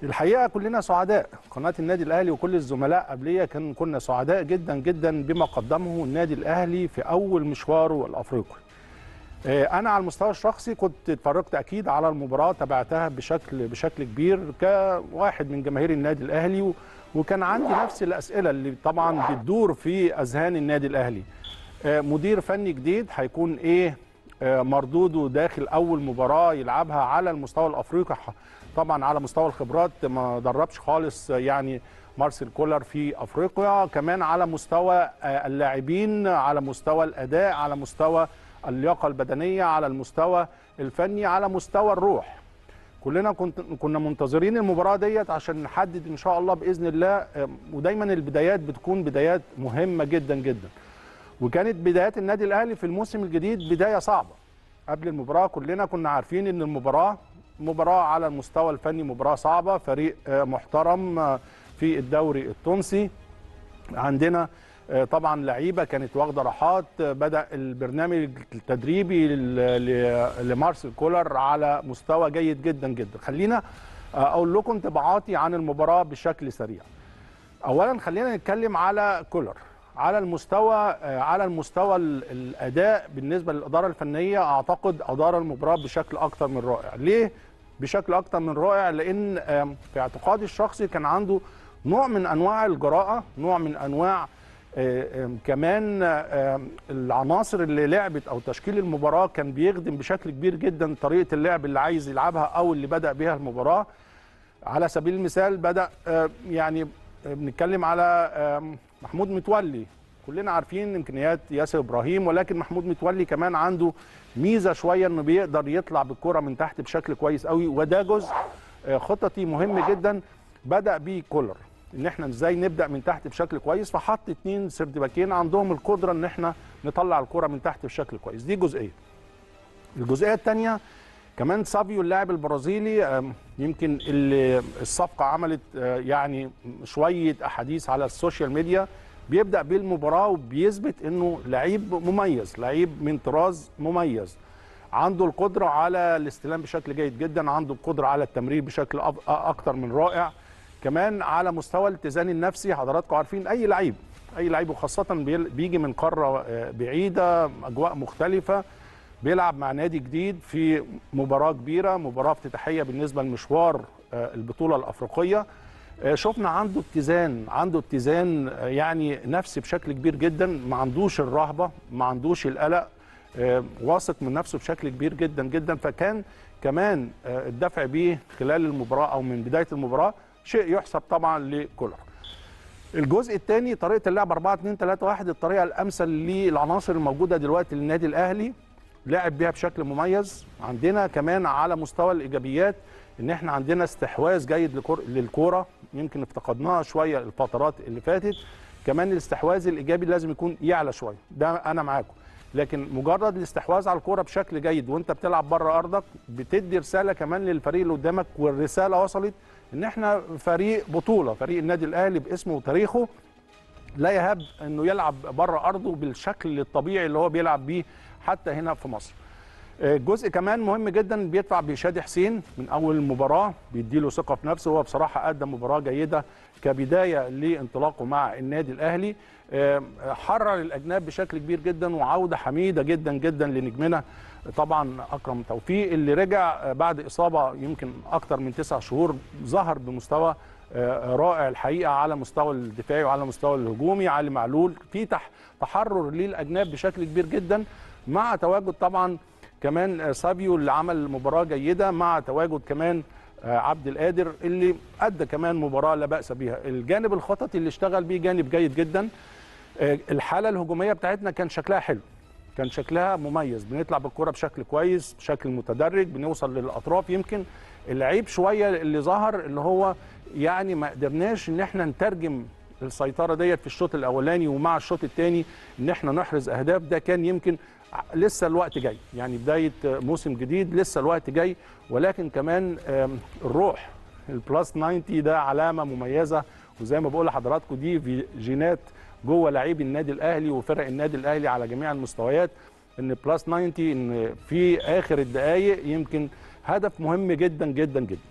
الحقيقه كلنا سعداء قناه النادي الاهلي وكل الزملاء قبليه كان كنا سعداء جدا جدا بما قدمه النادي الاهلي في اول مشواره الافريقي آه، انا على المستوى الشخصي كنت اتفرجت اكيد على المباراه تابعتها بشكل بشكل كبير كواحد من جماهير النادي الاهلي و- وكان عندي نفس الاسئله اللي طبعا بتدور في اذهان النادي الاهلي آه، مدير فني جديد هيكون ايه آه، مردوده داخل اول مباراه يلعبها على المستوى الافريقي ح- طبعا على مستوى الخبرات ما دربش خالص آه، يعني مارسيل كولر في افريقيا كمان على مستوى آه، اللاعبين على مستوى الاداء على مستوى اللياقه البدنيه على المستوى الفني على مستوى الروح كلنا كنت كنا منتظرين المباراه ديت عشان نحدد ان شاء الله باذن الله آه، ودايما البدايات بتكون بدايات مهمه جدا جدا وكانت بدايات النادي الاهلي في الموسم الجديد بدايه صعبه قبل المباراه كلنا كنا عارفين ان المباراه مباراه على المستوى الفني مباراه صعبه فريق آه، محترم آه، في الدوري التونسي عندنا آه، طبعا لعيبه كانت واخده راحات آه، بدا البرنامج التدريبي لل- ل- لمارسيل كولر على مستوى جيد جدا جدا خلينا آه، اقول لكم انطباعاتي عن المباراه بشكل سريع اولا خلينا نتكلم على كولر على المستوى آه، على المستوى ال- الاداء بالنسبه للاداره الفنيه اعتقد ادار المباراه بشكل اكتر من رائع ليه بشكل اكتر من رائع لان آم، في اعتقادي الشخصي كان عنده نوع من انواع الجراءه نوع من انواع آه، آم، كمان آم، العناصر اللي لعبت او تشكيل المباراه كان بيخدم بشكل كبير جدا طريقه اللعب اللي عايز يلعبها او اللي بدا بها المباراه على سبيل المثال بدا آه، يعني آه، بنتكلم على آم، محمود متولي كلنا عارفين امكانيات ياسر ابراهيم ولكن محمود متولي كمان عنده ميزه شويه انه بيقدر يطلع بالكره من تحت بشكل كويس قوي وده جزء آه، خططي مهم جدا بدا بيه كولر ان احنا ازاي نبدا من تحت بشكل كويس فحط اتنين سرد باكين عندهم القدره ان احنا نطلع الكره من تحت بشكل كويس دي جزئيه الجزئيه الثانيه كمان سافيو اللاعب البرازيلي آم، يمكن اللي الصفقه عملت آه، يعني شويه احاديث على السوشيال ميديا بيبدا بالمباراه وبيثبت انه لعيب مميز لعيب من طراز مميز عنده القدره على الاستلام بشكل جيد جدا عنده القدره على التمرير بشكل أف- اكتر من رائع كمان على مستوى الاتزان النفسي حضراتكم عارفين اي لعيب اي لعيب وخاصه بيل- بيجي من قاره آه، بعيده اجواء مختلفه بيلعب مع نادي جديد في مباراه كبيره مباراه افتتاحيه بالنسبه لمشوار آه، البطوله الافريقيه آه، شفنا عنده اتزان عنده اتزان آه، يعني نفسي بشكل كبير جدا ما عندوش الرهبه ما عندوش القلق آه، واثق من نفسه بشكل كبير جدا جدا فكان كمان آه، الدفع بيه خلال المباراه او من بدايه المباراه شيء يحسب طبعا لكولر الجزء الثاني طريقه اللعب 4 2 3 1 الطريقه الامثل للعناصر الموجوده دلوقتي للنادي الاهلي لعب بيها بشكل مميز عندنا كمان على مستوى الايجابيات ان احنا عندنا استحواذ جيد لكر- للكوره يمكن افتقدناها شويه الفترات اللي فاتت كمان الاستحواذ الايجابي لازم يكون يعلى شويه ده انا معاكم لكن مجرد الاستحواذ على الكوره بشكل جيد وانت بتلعب بره ارضك بتدي رساله كمان للفريق اللي قدامك والرساله وصلت ان احنا فريق بطوله فريق النادي الاهلي باسمه وتاريخه لا يهاب انه يلعب بره ارضه بالشكل الطبيعي اللي هو بيلعب بيه حتى هنا في مصر آه، جزء كمان مهم جدا بيدفع بشادي حسين من اول المباراه بيديله ثقه في نفسه هو بصراحه قدم مباراه جيده كبدايه لانطلاقه مع النادي الاهلي آه، حرر الاجناب بشكل كبير جدا وعوده حميده جدا جدا لنجمنا طبعا اكرم توفيق اللي رجع آه، بعد اصابه يمكن اكتر من تسع شهور ظهر بمستوى آه، رائع الحقيقه على مستوى الدفاعي وعلى مستوى الهجومي علي معلول في تح تحرر للاجناب بشكل كبير جدا مع تواجد طبعا كمان آه، سابيو اللي عمل مباراه جيده مع تواجد كمان آه، عبد القادر اللي ادى كمان مباراه لا باس بها الجانب الخططي اللي اشتغل بيه جانب جيد جدا آه، الحاله الهجوميه بتاعتنا كان شكلها حلو كان شكلها مميز بنطلع بالكرة بشكل كويس بشكل متدرج بنوصل للاطراف يمكن العيب شويه اللي ظهر اللي هو يعني ما قدرناش ان احنا نترجم السيطره ديت في الشوط الاولاني ومع الشوط الثاني ان احنا نحرز اهداف ده كان يمكن ع- لسه الوقت جاي يعني بدايه آه، موسم جديد لسه الوقت جاي ولكن كمان آم، الروح البلس 90 ده علامه مميزه وزي ما بقول لحضراتكم دي في جينات جوه لاعبي النادي الاهلي وفرق النادي الاهلي على جميع المستويات ان بلس 90 ان في اخر الدقائق يمكن هدف مهم جدا جدا جدا